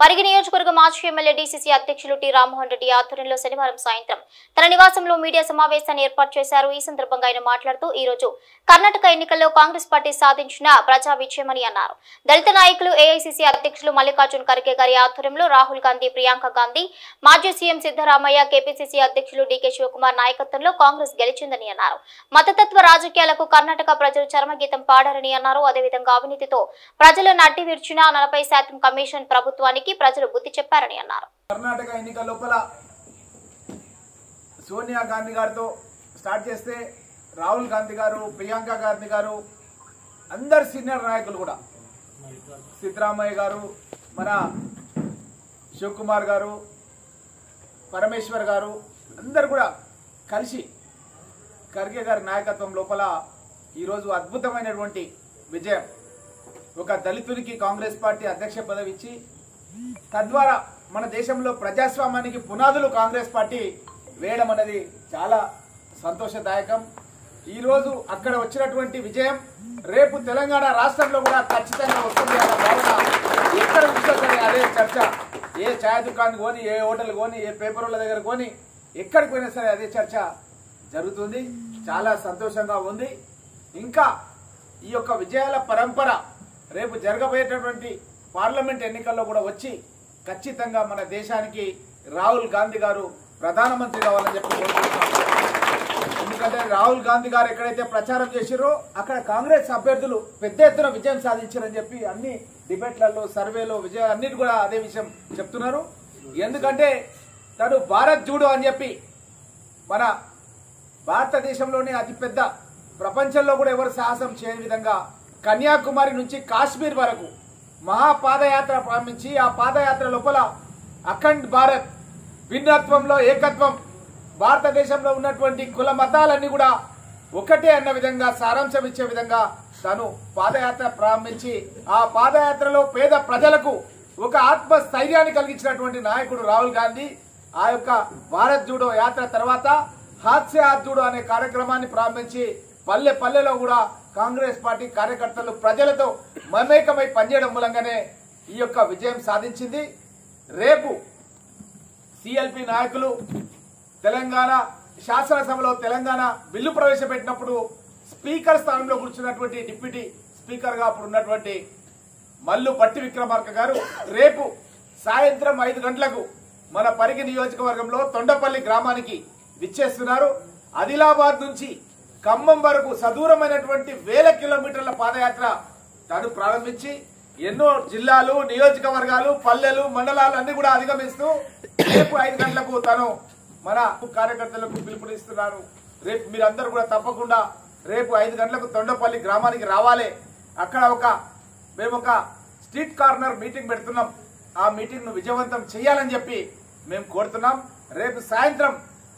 పరిగి నియోజకవర్గ మాజీ MLA DCC అధ్యక్షులు టి రామ్మోహన్ రెడ్డి ఆధ్వర్యంలో శనివారం సాయంత్రం తన నివాసంలో మీడియా సమావేశాన్ని ఏర్పాటు చేశారు ఈ సందర్భంగా ఆయన మాట్లాడుతూ ఈ రోజు కర్ణాటక ఎన్నికల్లో కాంగ్రెస్ పార్టీ సాధించిన ప్రజా విజయమని అన్నారు దళిత నాయకులు ఏఐసీసీ అధ్యక్షులు మల్లికార్జున్ ఖర్గే గారి ఆధ్వర్యంలో రాహుల్ గాంధీ ప్రియాంక గాంధీ మాజీ సీఎం సిద్దరామయ్య కేపీసీసీ అధ్యక్షులు డీకే శివకుమార్ నాయకత్వంలో కాంగ్రెస్ గెలిచిందని అన్నారు మతతత్వ రాజకీయాలకు కర్ణాటక ప్రజలు చరమగీతం పాడారని అన్నారు అదేవిధంగా అవినీతితో ప్రజలు నడ్డి విర్చిన నలభై శాతం కమిషన్ ప్రభుత్వానికి ప్రజలు బుద్ధి చెప్పారని అన్నారు కర్ణాటక ఎన్నికల లోపల సోనియా గాంధీ గారితో స్టార్ట్ చేస్తే రాహుల్ గాంధీ గారు ప్రియాంక గాంధీ గారు అందరు సీనియర్ నాయకులు కూడా సిద్ధరామయ్య గారు మన శివకుమార్ గారు పరమేశ్వర్ గారు అందరు కూడా కలిసి ఖర్గే గారి నాయకత్వం లోపల ఈరోజు అద్భుతమైనటువంటి విజయం ఒక దళితునికి కాంగ్రెస్ పార్టీ అధ్యక్ష పదవి ఇచ్చి తద్వారా మన దేశంలో ప్రజాస్వామ్యానికి పునాదులు కాంగ్రెస్ పార్టీ వేయడం అనేది చాలా సంతోషదాయకం ఈ రోజు అక్కడ వచ్చినటువంటి విజయం రేపు తెలంగాణ రాష్ట్రంలో కూడా ఖచ్చితంగా వస్తుంది అన్న భావన ఎక్కడ ఉందో సరే అదే చర్చ ఏ ఛాయ్ దుకాణం కోని ఏ హోటల్ కోని ఏ పేపర్ వాళ్ళ దగ్గర కోని ఎక్కడికి పోయినా సరే అదే చర్చ జరుగుతుంది చాలా సంతోషంగా ఉంది ఇంకా ఈ యొక్క విజయాల పరంపర రేపు జరగబోయేటటువంటి పార్లమెంట్ ఎన్నికల్లో కూడా వచ్చి ఖచ్చితంగా మన దేశానికి రాహుల్ గాంధీ గారు ప్రధానమంత్రి కావాలని చెప్పి కోరుకుంటున్నాం ఎందుకంటే రాహుల్ గాంధీ గారు ఎక్కడైతే ప్రచారం చేసిరో అక్కడ కాంగ్రెస్ అభ్యర్థులు పెద్ద ఎత్తున విజయం సాధించారని చెప్పి అన్ని డిబేట్లలో సర్వేలో విజయం అన్నిటి కూడా అదే విషయం చెప్తున్నారు ఎందుకంటే తను భారత్ జూడో అని చెప్పి మన భారతదేశంలోనే అతిపెద్ద ప్రపంచంలో కూడా ఎవరు సాహసం చేయని విధంగా కన్యాకుమారి నుంచి కాశ్మీర్ వరకు మహాపాదయాత్ర ప్రారంభించి ఆ పాదయాత్ర లోపల అఖండ్ భారత్ భిన్నత్వంలో ఏకత్వం భారతదేశంలో ఉన్నటువంటి కుల మతాలన్నీ కూడా ఒకటే అన్న విధంగా సారాంశం ఇచ్చే విధంగా తను పాదయాత్ర ప్రారంభించి ఆ పాదయాత్రలో పేద ప్రజలకు ఒక ఆత్మస్థైర్యాన్ని కలిగించినటువంటి నాయకుడు రాహుల్ గాంధీ ఆ యొక్క భారత్ జూడో యాత్ర తర్వాత హాస్య హాత్ జూడో అనే కార్యక్రమాన్ని ప్రారంభించి పల్లె పల్లెలో కూడా కాంగ్రెస్ పార్టీ కార్యకర్తలు ప్రజలతో మమేకమై పనిచేయడం మూలంగానే ఈ యొక్క విజయం సాధించింది రేపు సిఎల్పి నాయకులు తెలంగాణ శాసనసభలో తెలంగాణ బిల్లు ప్రవేశపెట్టినప్పుడు స్పీకర్ స్థానంలో కూర్చున్నటువంటి డిప్యూటీ స్పీకర్ గా అప్పుడు ఉన్నటువంటి మల్లు పట్టి విక్రమార్క గారు రేపు సాయంత్రం ఐదు గంటలకు మన పరిగి నియోజకవర్గంలో తొండపల్లి గ్రామానికి విచ్చేస్తున్నారు ఆదిలాబాద్ నుంచి ఖమ్మం వరకు సదూరమైనటువంటి వేల కిలోమీటర్ల పాదయాత్ర తాను ప్రారంభించి ఎన్నో జిల్లాలు నియోజకవర్గాలు పల్లెలు మండలాలు అన్ని కూడా అధిగమిస్తూ రేపు ఐదు గంటలకు తను మన కార్యకర్తలకు పిలుపునిస్తున్నారు రేపు మీరందరూ కూడా తప్పకుండా రేపు ఐదు గంటలకు తొండపల్లి గ్రామానికి రావాలి అక్కడ ఒక మేము ఒక స్ట్రీట్ కార్నర్ మీటింగ్ పెడుతున్నాం ఆ మీటింగ్ ను విజయవంతం చేయాలని చెప్పి మేము కోరుతున్నాం రేపు సాయంత్రం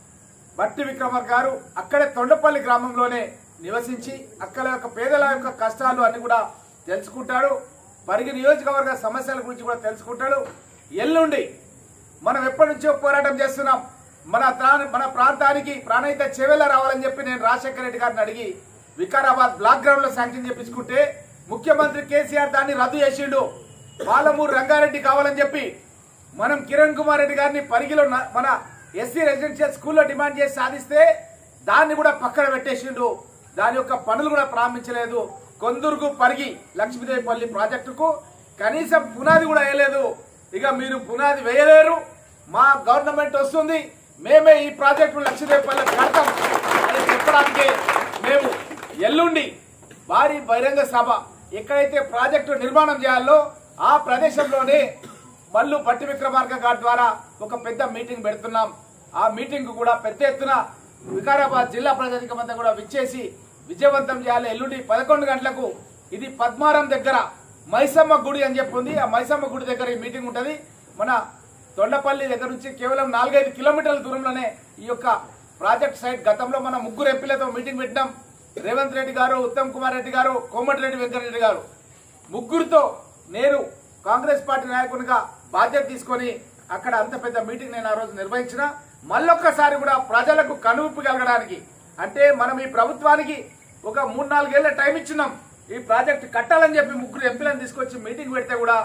బట్టి విక్రమర్ గారు అక్కడే తొండపల్లి గ్రామంలోనే నివసించి అక్కడ యొక్క పేదల యొక్క కష్టాలు అన్ని కూడా తెలుసుకుంటాడు పరిగి నియోజకవర్గ సమస్యల గురించి కూడా తెలుసుకుంటాడు ఎల్లుండి మనం ఎప్పటి నుంచో పోరాటం చేస్తున్నాం మన త్రా- మన ప్రాంతానికి ప్రాణహిత చెవెల రావాలని చెప్పి నేను రాజశేఖర రెడ్డి గారిని అడిగి వికారాబాద్ బ్లాక్ గ్రౌండ్ లో శాంక్షన్ చేపించుకుంటే ముఖ్యమంత్రి కేసీఆర్ దాన్ని రద్దు చేసిండు పాలమూరు రంగారెడ్డి కావాలని చెప్పి మనం కిరణ్ కుమార్ రెడ్డి గారిని పరిగిలో న- మన ఎస్సీ రెసిడెన్షియల్ స్కూల్లో డిమాండ్ చేసి సాధిస్తే దాన్ని కూడా పక్కన పెట్టేసిండు దాని యొక్క పనులు కూడా ప్రారంభించలేదు కొందుర్గు పరిగి లక్ష్మీదేవిపల్లి ప్రాజెక్టుకు కనీసం పునాది కూడా వేయలేదు ఇక మీరు పునాది వేయలేరు మా గవర్నమెంట్ వస్తుంది మేమే ఈ ప్రాజెక్టు లక్ష్మీదేవిపల్లి కడతాం అని చెప్పడానికి మేము ఎల్లుండి భారీ బహిరంగ సభ ఎక్కడైతే ప్రాజెక్టు నిర్మాణం చేయాలో ఆ ప్రదేశంలోనే మల్లు పట్టి విక్రమార్క గారి ద్వారా ఒక పెద్ద మీటింగ్ పెడుతున్నాం ఆ మీటింగ్ కూడా పెద్ద ఎత్తున వికారాబాద్ జిల్లా ప్రజానికం అంతా కూడా విచ్చేసి విజయవంతం చేయాలి ఎల్లుండి పదకొండు గంటలకు ఇది పద్మారం దగ్గర మైసమ్మ గుడి అని చెప్పి ఉంది ఆ మైసమ్మ గుడి దగ్గర ఈ మీటింగ్ ఉంటది మన తొండపల్లి దగ్గర నుంచి కేవలం నాలుగైదు కిలోమీటర్ల దూరంలోనే ఈ యొక్క ప్రాజెక్ట్ సైట్ గతంలో మన ముగ్గురు ఎంపీలతో మీటింగ్ పెట్టినాం రేవంత్ రెడ్డి గారు ఉత్తమ్ కుమార్ రెడ్డి గారు కోమటిరెడ్డి వెంకటరెడ్డి గారు ముగ్గురితో నేను కాంగ్రెస్ పార్టీ నాయకునిగా బాధ్యత తీసుకొని అక్కడ అంత పెద్ద మీటింగ్ నేను ఆ రోజు నిర్వహించిన మళ్ళొక్కసారి కూడా ప్రజలకు కనువిప్పు కలగడానికి అంటే మనం ఈ ప్రభుత్వానికి ఒక మూడు నాలుగేళ్ల టైం ఇచ్చినాం ఈ ప్రాజెక్ట్ కట్టాలని చెప్పి ముగ్గురు ఎంపీలను తీసుకొచ్చి మీటింగ్ పెడితే కూడా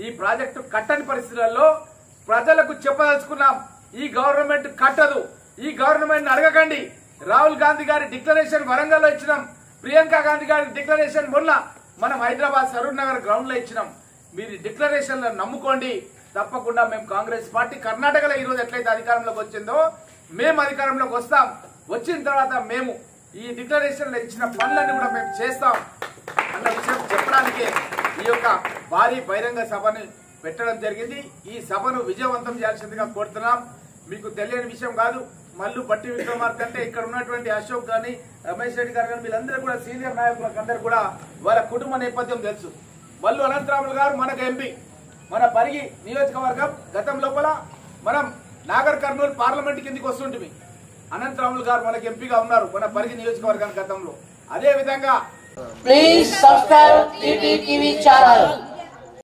ఈ ప్రాజెక్టు కట్టని పరిస్థితులలో ప్రజలకు చెప్పదలుచుకున్నాం ఈ గవర్నమెంట్ కట్టదు ఈ గవర్నమెంట్ అడగకండి రాహుల్ గాంధీ గారి డిక్లరేషన్ వరంగల్ లో ఇచ్చినాం ప్రియాంక గాంధీ గారి డిక్లరేషన్ మొన్న మనం హైదరాబాద్ సరూర్ నగర్ గ్రౌండ్ లో ఇచ్చినాం మీరు డిక్లరేషన్ నమ్ముకోండి తప్పకుండా మేము కాంగ్రెస్ పార్టీ కర్ణాటకలో ఈ రోజు ఎట్లయితే అధికారంలోకి వచ్చిందో మేము అధికారంలోకి వస్తాం వచ్చిన తర్వాత మేము ఈ డిక్లరేషన్ లో ఇచ్చిన పనులన్నీ కూడా మేము చేస్తాం అన్న విషయం చెప్పడానికి ఈ యొక్క భారీ బహిరంగ సభని పెట్టడం జరిగింది ఈ సభను విజయవంతం చేయాల్సిందిగా కోరుతున్నాం మీకు తెలియని విషయం కాదు మల్లు పట్టి విక్రమార్క అంటే ఇక్కడ ఉన్నటువంటి అశోక్ గాని రమేష్ రెడ్డి గారు కానీ వీళ్ళందరూ కూడా సీనియర్ నాయకులకు అందరూ కూడా వాళ్ళ కుటుంబ నేపథ్యం తెలుసు మల్లు అనంతరాములు గారు మనకు ఎంపీ మన పరిగి నియోజకవర్గం గతం లోపల మనం నాగర్ కర్నూలు పార్లమెంట్ కిందికి వస్తుంటిమి అనంతరాములు గారు మనకి ఎంపీగా ఉన్నారు మన పరిగి నియోజకవర్గం గతంలో అదే విధంగా Please subscribe TT TV channel